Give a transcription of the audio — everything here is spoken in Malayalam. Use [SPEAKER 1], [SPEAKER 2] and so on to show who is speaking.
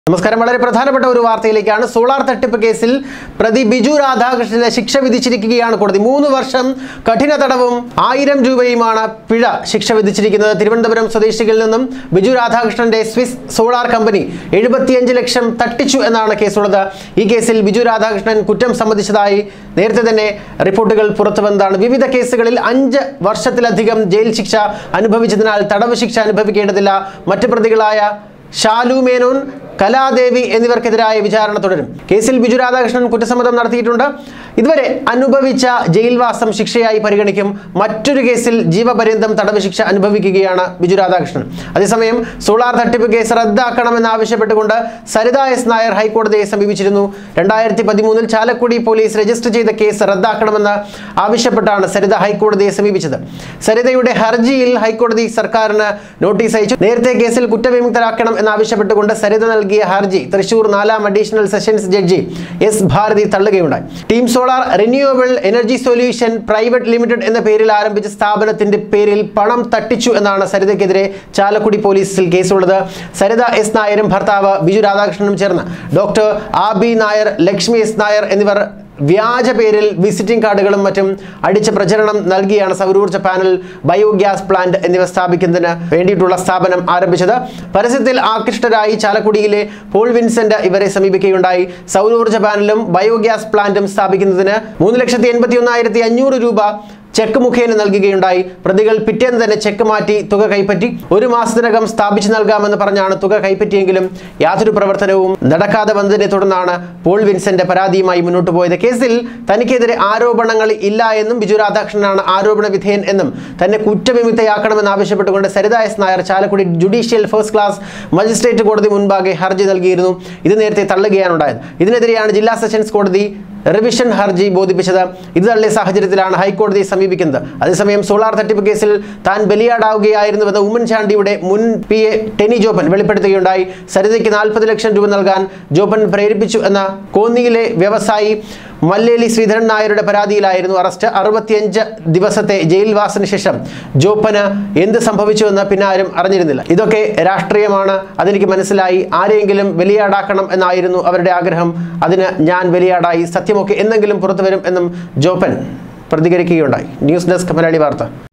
[SPEAKER 1] നമസ്കാരം വളരെ പ്രധാനപ്പെട്ട ഒരു വാർത്തയിലേക്കാണ് സോളാർ തട്ടിപ്പ് കേസിൽ പ്രതി ബിജു രാധാകൃഷ്ണന് ശിക്ഷ വിധിച്ചിരിക്കുകയാണ് കോടതി മൂന്ന് വർഷം കഠിന തടവും ആയിരം രൂപയുമാണ് പിഴ ശിക്ഷ വിധിച്ചിരിക്കുന്നത് തിരുവനന്തപുരം സ്വദേശികളിൽ നിന്നും ബിജു രാധാകൃഷ്ണന്റെ സ്വിസ് സോളാർ കമ്പനി എഴുപത്തിയഞ്ച് ലക്ഷം തട്ടിച്ചു എന്നാണ് കേസുള്ളത് ഈ കേസിൽ ബിജു രാധാകൃഷ്ണൻ കുറ്റം സമ്മതിച്ചതായി നേരത്തെ തന്നെ റിപ്പോർട്ടുകൾ പുറത്തു വന്നതാണ് വിവിധ കേസുകളിൽ അഞ്ച് വർഷത്തിലധികം ജയിൽ ശിക്ഷ അനുഭവിച്ചതിനാൽ തടവ് ശിക്ഷ അനുഭവിക്കേണ്ടതില്ല മറ്റ് പ്രതികളായ ഷാലു മേനോൻ കലാദേവി എന്നിവർക്കെതിരായ വിചാരണ തുടരും കേസിൽ ബിജു രാധാകൃഷ്ണൻ കുറ്റസമ്മതം നടത്തിയിട്ടുണ്ട് ഇതുവരെ അനുഭവിച്ച ജയിൽവാസം ശിക്ഷയായി പരിഗണിക്കും മറ്റൊരു കേസിൽ ജീവപര്യന്തം തടവ് ശിക്ഷ അനുഭവിക്കുകയാണ് ബിജു രാധാകൃഷ്ണൻ അതേസമയം സോളാർ തട്ടിപ്പ് കേസ് റദ്ദാക്കണമെന്നാവശ്യപ്പെട്ടുകൊണ്ട് സരിത എസ് നായർ ഹൈക്കോടതിയെ സമീപിച്ചിരുന്നു രണ്ടായിരത്തി പതിമൂന്നിൽ ചാലക്കുടി പോലീസ് രജിസ്റ്റർ ചെയ്ത കേസ് റദ്ദാക്കണമെന്ന് ആവശ്യപ്പെട്ടാണ് സരിത ഹൈക്കോടതിയെ സമീപിച്ചത് സരിതയുടെ ഹർജിയിൽ ഹൈക്കോടതി സർക്കാരിന് നോട്ടീസ് അയച്ചു നേരത്തെ കേസിൽ കുറ്റവിമുക്തരാക്കണം എന്നാവശ്യപ്പെട്ടുകൊണ്ട് സരിത നൽകിയ ഹർജി തൃശൂർ നാലാം additional sessions judge S Bharathi തള്ളുകയുണ്ടായി team solar renewable energy solution private limited എന്ന പേരിൽ ആരംഭിച്ച സ്ഥാപനത്തിന്റെ പേരിൽ പണം തട്ടിച്ചു എന്നാണ് സരിതയ്ക്കെതിരെ ചാലക്കുടി പോലീസിൽ കേസുള്ളത് സരിത എസ് നായരും ഭർത്താവ് ബിജു രാധാകൃഷ്ണനും ചേർന്ന് doctor R B Nair Lakshmi S Nair എന്നിവർ വ്യാജ പേരിൽ വിസിറ്റിംഗ് കാർഡുകളും മറ്റും അടിച്ച് പ്രചരണം നൽകിയാണ് സൗരോർജ്ജ പാനൽ ബയോഗ്യാസ് പ്ലാന്റ് എന്നിവ സ്ഥാപിക്കുന്നതിന് വേണ്ടിയിട്ടുള്ള സ്ഥാപനം ആരംഭിച്ചത് പരസ്യത്തിൽ ആകൃഷ്ടരായി ചാലക്കുടിയിലെ പോൾ വിൻസെന്റ് ഇവരെ സമീപിക്കുകയുണ്ടായി സൗരോർജ്ജ പാനലും ബയോഗ്യാസ് പ്ലാന്റും സ്ഥാപിക്കുന്നതിന് മൂന്ന് ലക്ഷത്തി എൺപത്തി ഒന്നായിരത്തി അഞ്ഞൂറ് രൂപ ചെക്ക് മുഖേന നൽകുകയുണ്ടായി പ്രതികൾ പിറ്റേന്ന് തന്നെ ചെക്ക് മാറ്റി തുക കൈപ്പറ്റി ഒരു മാസത്തിനകം സ്ഥാപിച്ചു നൽകാമെന്ന് പറഞ്ഞാണ് തുക കൈപ്പറ്റിയെങ്കിലും യാതൊരു പ്രവർത്തനവും നടക്കാതെ വന്നതിനെ തുടർന്നാണ് പോൾ വിൻസെന്റ് പരാതിയുമായി മുന്നോട്ട് പോയത് തനിക്കെതിരെ ആരോപണങ്ങൾ ഇല്ല എന്നും ബിജു രാധാകൃഷ്ണനാണ് ആരോപണ വിധേയൻ എന്നും തന്നെ കുറ്റവിമുക്തയാക്കണമെന്ന് ആവശ്യപ്പെട്ടുകൊണ്ട് Saritha S Nair Chalakudy judicial first class magistrate കോടതി മുൻപാകെ ഹർജി നൽകിയിരുന്നു ഇത് നേരത്തെ തള്ളുകയാണ് ഉണ്ടായത് ഇതിനെതിരെയാണ് ജില്ലാ സെഷൻസ് കോടതി റിവിഷൻ ഹർജി ബോധിപ്പിച്ചത് ഇത് തള്ളിയ സാഹചര്യത്തിലാണ് ഹൈക്കോടതിയെ സമീപിക്കുന്നത് അതേസമയം സോളാർ തട്ടിപ്പ് കേസിൽ താൻ ബലിയാടാവുകയായിരുന്നുവെന്ന് ഉമ്മൻചാണ്ടിയുടെ മുൻ പി എ ടെനി ജോപ്പൻ വെളിപ്പെടുത്തുകയുണ്ടായി സരിതയ്ക്ക് നാൽപ്പത് ലക്ഷം രൂപ നൽകാൻ ജോപ്പൻ പ്രേരിപ്പിച്ചു എന്ന കോന്നിയിലെ വ്യവസായി മല്ലേലി ശ്രീധരൻ നായരുടെ പരാതിയിലായിരുന്നു അറസ്റ്റ് അറുപത്തിയഞ്ച് ദിവസത്തെ ജയിൽവാസത്തിന് ശേഷം ജോപ്പന് എന്ത് സംഭവിച്ചുവെന്ന് പിന്നെ ആരും അറിഞ്ഞിരുന്നില്ല ഇതൊക്കെ രാഷ്ട്രീയമാണ് അതെനിക്ക് മനസ്സിലായി ആരെയെങ്കിലും ബലിയാടാക്കണം എന്നായിരുന്നു അവരുടെ ആഗ്രഹം അതിന് ഞാൻ ബലിയാടായി സത്യമൊക്കെ എന്തെങ്കിലും പുറത്തു വരും എന്നും ജോപ്പൻ പ്രതികരിക്കുകയുണ്ടായി ന്യൂസ് ഡെസ്ക് മലയാളി വാർത്ത